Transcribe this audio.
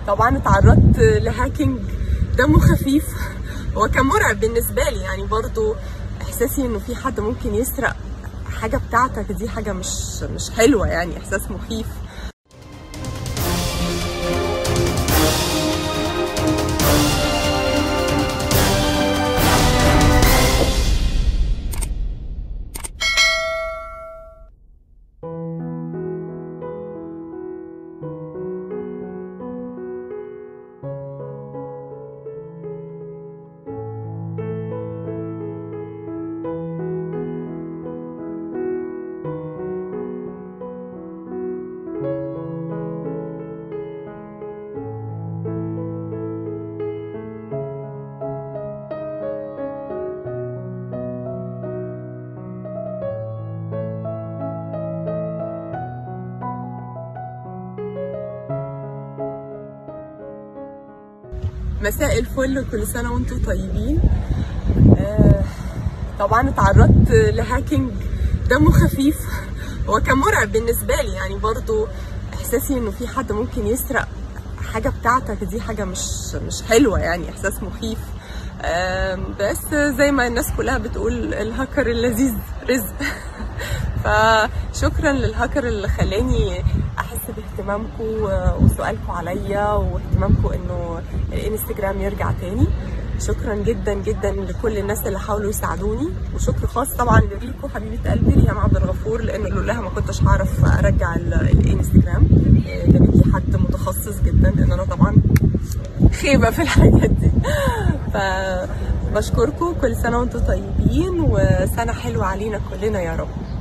طبعا اتعرضت لهاكينج دمه خفيف هو كان مرعب بالنسبه لي يعني برضو احساسي انه في حد ممكن يسرق حاجه بتاعتك دي حاجه مش مش حلوه يعني احساس مخيف مساء الفل كل سنه وانتم طيبين آه طبعا اتعرضت لهاكينج دمه خفيف هو كان مرعب بالنسبه لي يعني برضو احساسي انه في حد ممكن يسرق حاجه بتاعتك دي حاجه مش مش حلوه يعني احساس مخيف آه بس زي ما الناس كلها بتقول الهاكر اللذيذ رزق فشكرا للهاكر اللي خلاني احس باهتمامكم وسؤالكم عليا واهتمامكم انه الانستجرام يرجع تاني شكرا جدا جدا لكل الناس اللي حاولوا يساعدوني وشكر خاص طبعا لريكو حبيبه قلبي ريهام عبد الغفور لان لولاها ما كنتش هعرف ارجع الانستجرام جابت لي حد متخصص جدا لان انا طبعا خيبه في الحاجات دي فبشكركم كل سنه وانتم طيبين وسنه حلوه علينا كلنا يا رب